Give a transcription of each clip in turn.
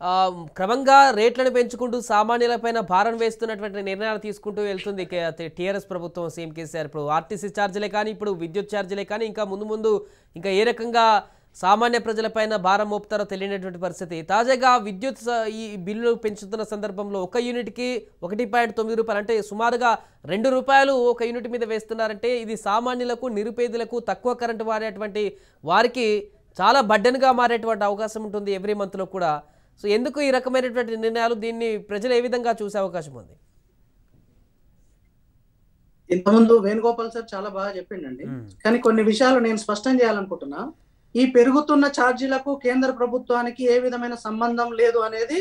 ఆ, క్రమంగా రేట్లను పెంచుకుంటూ సామాన్యులపైన భారం వేస్తున్నటువంటి నిర్ణయాలు తీసుకుంటూ వెళ్తుంది టీఆర్ఎస్ ప్రభుత్వం సీఎం కేసీఆర్ ఇప్పుడు ఆర్టీసీ ఛార్జీలే కానీ ఇప్పుడు విద్యుత్ ఛార్జీలే కానీ ఇంకా ముందు ముందు ఇంకా ఏ రకంగా సామాన్య ప్రజలపైన భారం మోపుతారో తెలియనటువంటి పరిస్థితి తాజాగా విద్యుత్ స- ఈ బిల్లు పెంచుతున్న సందర్భంలో ఒక యూనిట్కి ఒకటి పాయింట్ తొమ్మిది రూపాయలు అంటే సుమారుగా రెండు రూపాయలు ఒక యూనిట్ మీద వేస్తున్నారంటే ఇది సామాన్యులకు నిరుపేదలకు తక్కువ కరెంటు వాడేటువంటి వారికి చాలా బడ్డన్గా మారేటువంటి అవకాశం ఉంటుంది ఎవ్రీ మంత్లో కూడా సో ఎందుకు ఈ రకమైనటువంటి నిర్ణయాలు దీన్ని ప్రజలు ఏ విధంగా చూసే అవకాశం ఉంది ఇంతకుముందు వేణుగోపాల్ సార్ చాలా బాగా చెప్పిండండి మ్మ్. కానీ కొన్ని విషయాలు నేను స్పష్టం చేయాలనుకుంటున్నా ఈ పెరుగుతున్న ఛార్జీలకు కేంద్ర ప్రభుత్వానికి ఏ విధమైన సంబంధం లేదు అనేది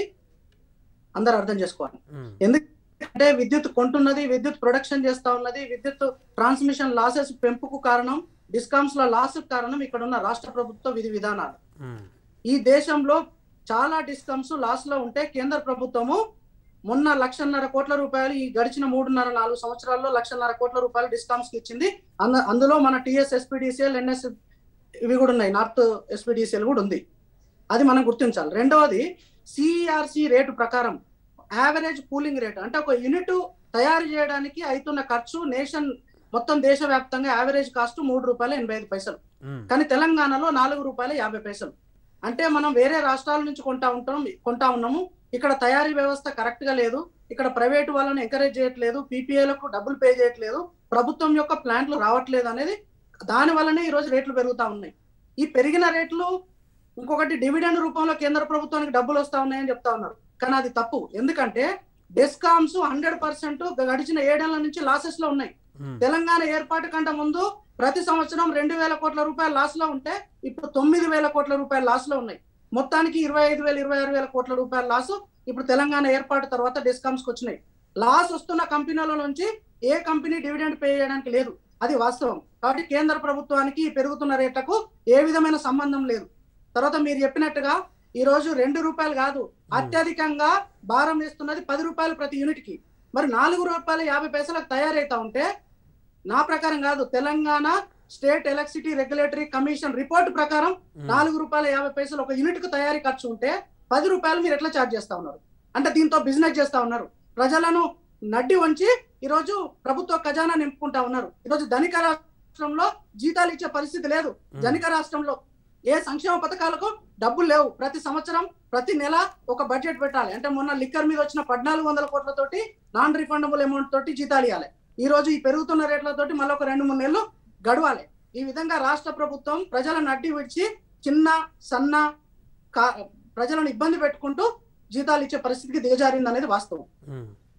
అందరు అర్థం చేసుకోవాలి మ్మ్. ఎందుకంటే విద్యుత్ కొంటున్నది విద్యుత్ ప్రొడక్షన్ చేస్తా ఉన్నది విద్యుత్ ట్రాన్స్మిషన్ లాసెస్ పెంపుకు కారణం డిస్కామ్స్ లో లాస్ కారణం ఇక్కడ ఉన్న రాష్ట్ర ప్రభుత్వ విధి విధానాలు మ్మ్. ఈ దేశంలో చాలా డిస్కమ్స్ లాస్ లో ఉంటే కేంద్ర ప్రభుత్వము మొన్న లక్షన్నర కోట్ల రూపాయలు ఈ గడిచిన మూడున్నర నాలుగు సంవత్సరాల్లో లక్షన్నర కోట్ల రూపాయలు డిస్కమ్స్ కి ఇచ్చింది అంద- అందులో మన టిఎస్ ఎస్పీడీసీఎల్ ఎన్ఎస్ ఇవి కూడా ఉన్నాయి నార్త్ ఎస్పీడీసీఎల్ కూడా ఉంది అది మనం గుర్తించాలి రెండవది సిఆర్సి రేటు ప్రకారం యావరేజ్ కూలింగ్ రేట్ అంటే ఒక యూనిట్ తయారు చేయడానికి అవుతున్న ఖర్చు నేషన్ మొత్తం దేశవ్యాప్తంగా యావరేజ్ కాస్ట్ మూడు రూపాయల ఎనభై ఐదు పైసలు మ్మ్. కానీ తెలంగాణలో నాలుగు రూపాయల యాభై పైసలు అంటే మనం వేరే రాష్ట్రాల నుంచి కొంటా ఉంటాం కొంటా ఉన్నాము ఇక్కడ తయారీ వ్యవస్థ కరెక్ట్ గా లేదు ఇక్కడ ప్రైవేట్ వాళ్ళని ఎంకరేజ్ చేయట్లేదు పీపీఏలకు డబ్బులు పే చేయట్లేదు ప్రభుత్వం యొక్క ప్లాంట్లు రావట్లేదు అనేది దాని వల్లనే ఈ రోజు రేట్లు పెరుగుతా ఉన్నాయి ఈ పెరిగిన రేట్లు ఇంకొకటి డివిడెండ్ రూపంలో కేంద్ర ప్రభుత్వానికి డబ్బులు వస్తా ఉన్నాయని చెప్తా ఉన్నారు కానీ అది తప్పు ఎందుకంటే డెస్కామ్స్ హండ్రెడ్ పర్సెంట్ గడిచిన ఏడేళ్ల నుంచి లాసెస్ లో ఉన్నాయి మ్మ్. తెలంగాణ ఏర్పాటు కంటే ముందు ప్రతి సంవత్సరం రెండు వేల కోట్ల రూపాయల లాస్ లో ఉంటే ఇప్పుడు తొమ్మిది వేల కోట్ల రూపాయల లాస్ లో ఉన్నాయి మొత్తానికి ఇరవై ఐదు వేల ఇరవై ఆరు వేల కోట్ల రూపాయల లాస్ ఇప్పుడు తెలంగాణ ఏర్పాటు తర్వాత డిస్కామ్స్ కి వచ్చినాయి లాస్ వస్తున్న కంపెనీల నుంచి ఏ కంపెనీ డివిడెండ్ పే చేయడానికి లేదు అది వాస్తవం కాబట్టి కేంద్ర ప్రభుత్వానికి ఈ పెరుగుతున్న రేట్లకు ఏ విధమైన సంబంధం లేదు తర్వాత మీరు చెప్పినట్టుగా ఈ రోజు రెండు రూపాయలు కాదు అత్యధికంగా భారం వేస్తున్నది పది రూపాయలు ప్రతి యూనిట్ కి మరి నాలుగు రూపాయల యాభై పైసలకు తయారైతా ఉంటే నా ప్రకారం కాదు Telangana state electricity regulatory commission report ప్రకారం నాలుగు రూపాయల యాభై పైసలు ఒక యూనిట్ కు తయారీ ఖర్చు ఉంటే పది రూపాయలు మీరు ఎట్లా ఛార్జ్ చేస్తా ఉన్నారు అంటే దీంతో బిజినెస్ చేస్తా ఉన్నారు ప్రజలను నడ్డి వంచి ఈరోజు ప్రభుత్వ ఖజానా నింపుకుంటా ఉన్నారు ఈరోజు ధనిక రాష్ట్రంలో జీతాలు ఇచ్చే పరిస్థితి లేదు ధనిక రాష్ట్రంలో ఏ సంక్షేమ పథకాలకు డబ్బులు లేవు ప్రతి సంవత్సరం ప్రతి నెల ఒక బడ్జెట్ పెట్టాలి అంటే మొన్న లిక్కర్ మీద వచ్చిన పద్నాలుగు వందల కోట్లతోటి నాన్ రిఫండబుల్ అమౌంట్ తోటి జీతాలు ఇవ్వాలి ఈ రోజు ఈ పెరుగుతున్న రేట్లతోటి మళ్ళీ ఒక రెండు మూడు నెలలు గడవాలి ఈ విధంగా రాష్ట్ర ప్రభుత్వం ప్రజలను అడ్డి విడిచి చిన్న సన్న కా- ప్రజలను ఇబ్బంది పెట్టుకుంటూ జీతాలు ఇచ్చే పరిస్థితికి దిగజారింది అనేది వాస్తవం మ్మ్.